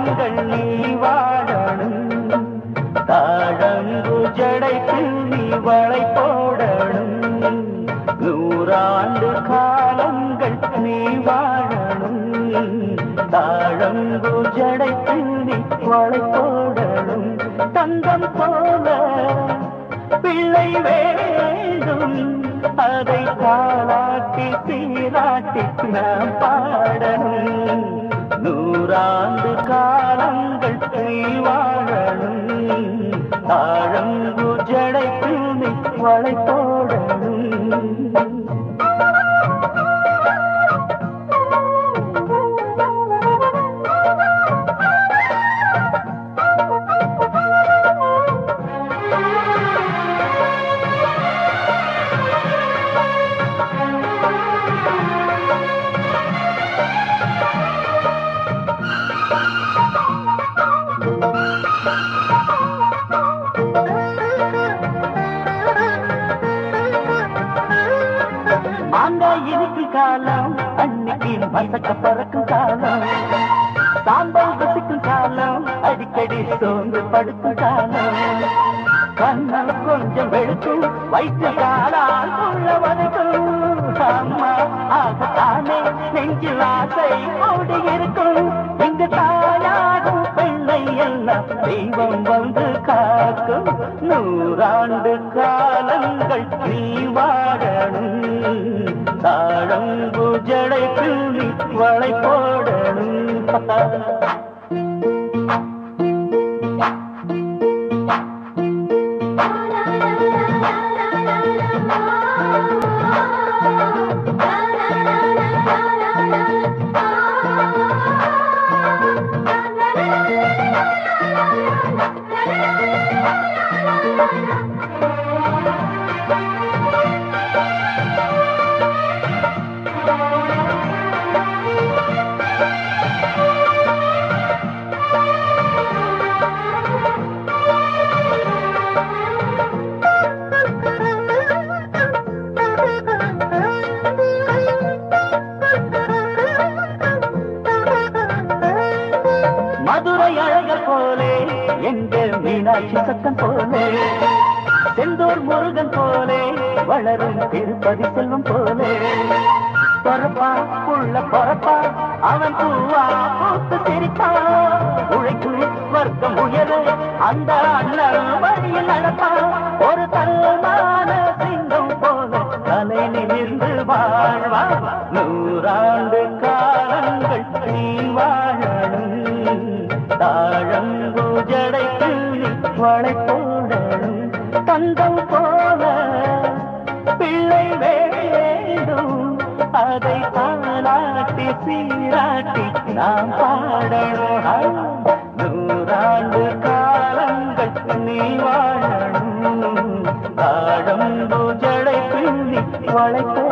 காலங்கள் நீ வாழணும் தாழங்கு ஜடைக்கு நீ வளை போடணும் நூறாண்டு காலங்கள் நீ வாழணும் தாழங்கு ஜடைக்கு நீ வளை போடணும் தங்கம் போல பிள்ளை வேண்டும் அதை தாளாட்டி சீராட்டி நாம் பாடணும் நூறாண்டு காலங்கள் நீ வாழணும் தாழங்கு ஜடைக்கு நீ வளை போடணும் மாங்காய் இருக்கும் காலம் அன்னைக்கு மசக்க பறக்கும் காலம் சாம்பல் ரசிக்கும் காலம் அடிக்கடி சோர்ந்து படுக்கும் காலம் கண்ணல் கொஞ்சம் வெளுக்கும் வைத்த காலால் உள்ள வரைக்கும் அம்மா ஆகத்தானே நெஞ்சில் ஆசை ஓடி இருக்கும் இங்கு தாயாகும் பிள்ளை எல்லாம் தெய்வம் வந்து காக்கும் நூறாண்டு காலங்கள் நீ வாழணும் தாழம்பு ஜடைக்கு நீ வளை போடணும் மதுரை அழகர் போலே எங்கள் மீனாட்சி சத்தம் போலே செந்தூர் முருகன் போலே வளரும் திருப்பதி செல்வம் போலே பொறப்பா புள்ள பொறப்பா அவன் பூவா பூத்து சிரிப்பா உழைக்கும் வர்க்கம் உயர அந்த அண்ணன் வழியில் நடப்பா ஒரு தன்மான சிங்கம் போல தலை நிமிர்ந்து வாழ்வா நூறாண்டு காலங்கள் நீ வாழணும் தாழம்பு ஜடைக்கு நீ வளை போடணும் தங்கம் போல பிள்ளை வேண்டும் அதை தாளாட்டி சீராட்டி நாம் பாடணும் நூறாண்டு காலங்கள் நீ வாழணும் தாழம்பு ஜடைக்கு நீ வளை போடணும்